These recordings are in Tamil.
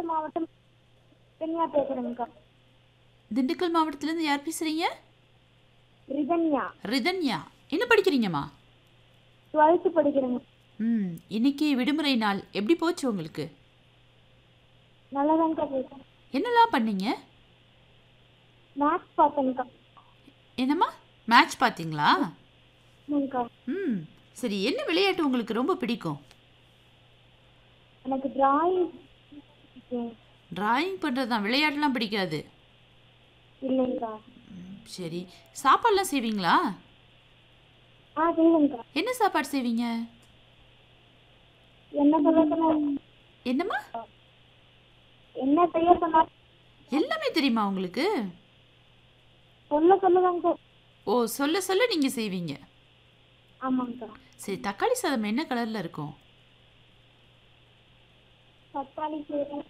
திண்டுக்கல் மாவட்டம் ரிதன்யா பேசுறேங்கக்கா திண்டுக்கல் மாவட்டத்துலேருந்து யார் பேசுகிறீங்க ரிதன்யா ரிதன்யா என்ன படிக்கிறீங்கம்மா டுவெல்த்து படிக்கிறேங்க ம் இன்னைக்கு விடுமுறை நாள் எப்படி போச்சு உங்களுக்கு நல்லாதாங்கக்கா பேசுறேன் என்னெல்லாம் பண்ணீங்க மேக்ஸ் பார்த்தேங்கக்கா என்னம்மா மேட்ச் பார்த்தீங்களா ஆமாங்கக்கா ம் சரி என்ன விளையாட்டு உங்களுக்கு ரொம்ப பிடிக்கும் எனக்கு டிராயிங் டிராயிங் பண்ணுறது தான் விளையாட்டுலாம் பிடிக்காது இல்லைங்கக்கா ம், சரி சாப்பாடுலாம் செய்வீங்களா ஆ செய்வேங்கக்கா என்ன சாப்பாடு செய்வீங்க என்ன சொல்ல சொன்னாலும் என்னம்மா என்ன செய்ய சொன்னாலும் எல்லாமே தெரியுமா உங்களுக்கு சொல்ல சொல்லதாங்கக்கா ஓ சொல்ல சொல்ல நீங்கள் செய்வீங்க ஆமாங்கக்கா சரி தக்காளி சாதம் என்ன கலரில் இருக்கும் தக்காளி செய்வேன்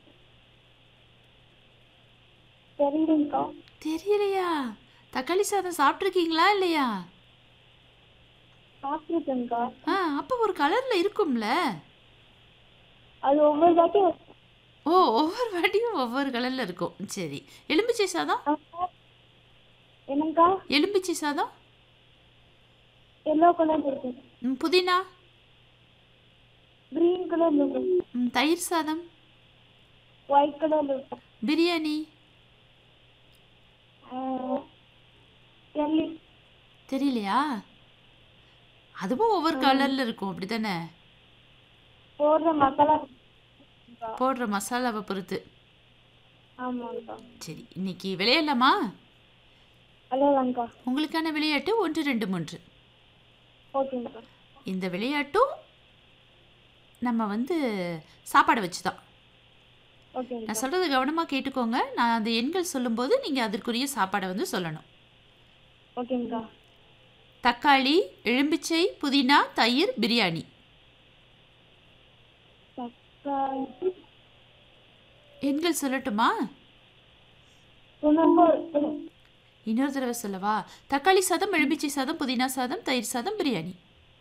தெரியலங்கக்கா தெரியலையா தக்காளி சாதம் சாப்பிட்ருக்கீங்களா இல்லையா சாப்பிட்டுருக்கேங்கக்கா ஆ அப்போ ஒரு கலரில் இருக்கும்ல அது ஒவ்வொரு வாட்டியும் ஓ ஒவ்வொரு வாட்டியும் ஒவ்வொரு கலரில் இருக்கும் சரி எலும்பிச்சை சாதம் என்னங்கக்கா எலும்பிச்சை சாதம் எல்லோ கலர் இருக்கு ம், புதினா கிரீன் கலர் இருக்கு ம், தயிர் சாதம் ஒயிட் கலர் இருக்கு பிரியாணி எல்லி தெரியலையா அதுவும் ஒவ்வொரு கலரில் இருக்கும் அப்படி தானே போடுற மசாலா போடுற மசாலாவை பொறுத்து ஆமாங்கக்கா சரி இன்னைக்கு விளையாடலாமா அவ்வளோதாங்கக்கா உங்களுக்கான விளையாட்டு ஒன்று ரெண்டு மூன்று ஓகேங்கக்கா இந்த விளையாட்டும் நம்ம வந்து சாப்பாடை வச்சு தான் ஓகேங்கக்கா நான் சொல்கிறது கவனமாக கேட்டுக்கோங்க நான் அந்த எண்கள் சொல்லும்போது நீங்கள் அதற்குரிய சாப்பாடை வந்து சொல்லணும் ஓகேங்கக்கா தக்காளி எலும்பிச்சை புதினா தயிர் பிரியாணி தக்காளி எண்கள் சொல்லட்டுமா தொண்ணூறு இன்னொரு தடவை சொல்லவா தக்காளி சாதம் எலும்பிச்சை சாதம் புதினா சாதம் தயிர் சாதம் பிரியாணி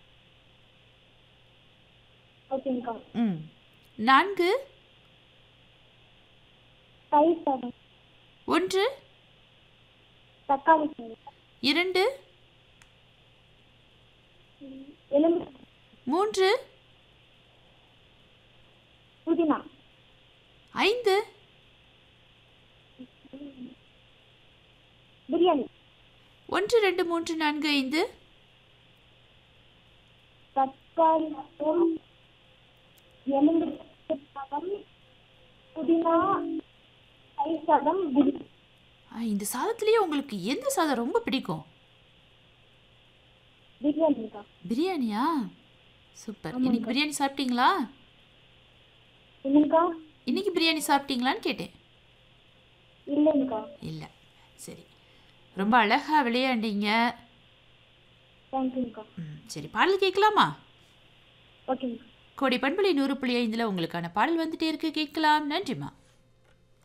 ஓகேங்கக்கா ம் நான்கு தயிர் சாதம் ஒன்று தக்காளி சாதம் இரண்டு எலும்பு மூன்று புதினா ஐந்து பிரியாணி ஒன்று ரெண்டு மூன்று நான்கு ஐந்து தக்காளி சாதம் எலும்பு சாதம் புதினா தயிர் சாதம் பிரியாணி ஆ, இந்த சாதத்துலேயே உங்களுக்கு எந்த சாதம் ரொம்ப பிடிக்கும் பிரியாணிங்கக்கா பிரியாணியா சூப்பர் இன்னைக்கு பிரியாணி சாப்பிட்டீங்களா என்னங்கக்கா இன்னைக்கு பிரியாணி சாப்பிட்டீங்களான்னு கேட்டேன் இல்லைங்கக்கா இல்லை சரி ரொம்ப அழகாக விளையாண்டீங்க தேங்க்யூங்கக்கா ம், சரி பாடல் கேட்கலாமா ஓகேங்கக்கா கோடி பண்பலை நூறு புள்ளி ஐந்தில் உங்களுக்கான பாடல் வந்துட்டே இருக்கு கேட்கலாம் நன்றிம்மா